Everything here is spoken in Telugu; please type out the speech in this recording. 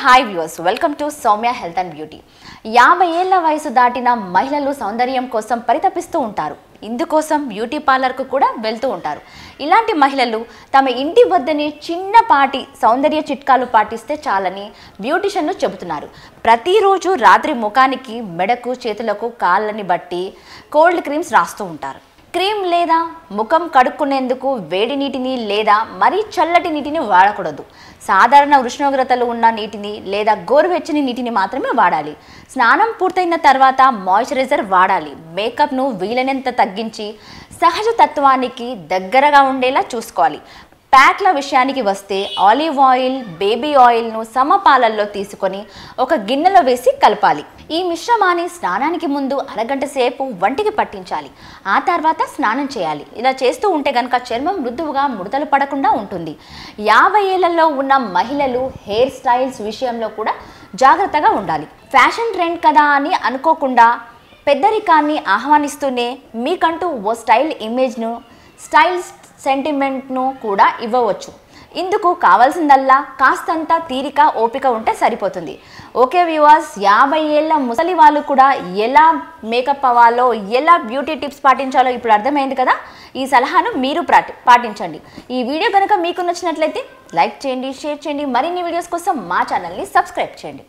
hi viewers welcome to Soumya health and beauty యాభై ఏళ్ల వయసు దాటిన మహిళలు సౌందర్యం కోసం పరితపిస్తూ ఉంటారు ఇందుకోసం బ్యూటీ పార్లర్కు కూడా వెళ్తూ ఉంటారు ఇలాంటి మహిళలు తమ ఇంటి వద్దనే చిన్నపాటి సౌందర్య చిట్కాలు పాటిస్తే చాలని బ్యూటిషియన్లు చెబుతున్నారు ప్రతిరోజు రాత్రి ముఖానికి మెడకు చేతులకు కాళ్ళని బట్టి కోల్డ్ క్రీమ్స్ రాస్తూ ఉంటారు క్రీమ్ లేదా ముఖం కడుక్కునేందుకు వేడి నీటిని లేదా మరీ చల్లటి నీటిని వాడకూడదు సాధారణ ఉష్ణోగ్రతలు ఉన్న నీటిని లేదా గోరువెచ్చని నీటిని మాత్రమే వాడాలి స్నానం పూర్తయిన తర్వాత మాయిశ్చరైజర్ వాడాలి మేకప్ను వీలైనంత తగ్గించి సహజ తత్వానికి దగ్గరగా ఉండేలా చూసుకోవాలి ప్యాక్ల విషయానికి వస్తే ఆలివ్ ఆయిల్ బేబీ ఆయిల్ను సమపాలల్లో తీసుకొని ఒక గిన్నెలో వేసి కలపాలి ఈ మిశ్రమాన్ని స్నానానికి ముందు అరగంట సేపు వంటికి పట్టించాలి ఆ తర్వాత స్నానం చేయాలి ఇలా చేస్తూ ఉంటే కనుక చర్మం మృదువుగా ముడతలు పడకుండా ఉంటుంది యాభై ఏళ్లలో ఉన్న మహిళలు హెయిర్ స్టైల్స్ విషయంలో కూడా జాగ్రత్తగా ఉండాలి ఫ్యాషన్ ట్రెండ్ కదా అని అనుకోకుండా పెద్దరికాన్ని ఆహ్వానిస్తూనే మీకంటూ ఓ స్టైల్ ఇమేజ్ను స్టైల్ సెంటిమెంట్ను కూడా ఇవ్వవచ్చు ఇందుకు కావాల్సిందల్లా కాస్తంత తీరిక ఓపిక ఉంటే సరిపోతుంది ఓకే వ్యూవర్స్ యాభై ఏళ్ళ ముసలి వాళ్ళు కూడా ఎలా మేకప్ అవ్వాలో ఎలా బ్యూటీ టిప్స్ పాటించాలో ఇప్పుడు అర్థమైంది కదా ఈ సలహాను మీరు పాటి పాటించండి ఈ వీడియో కనుక మీకు నచ్చినట్లయితే లైక్ చేయండి షేర్ చేయండి మరిన్ని వీడియోస్ కోసం మా ఛానల్ని సబ్స్క్రైబ్ చేయండి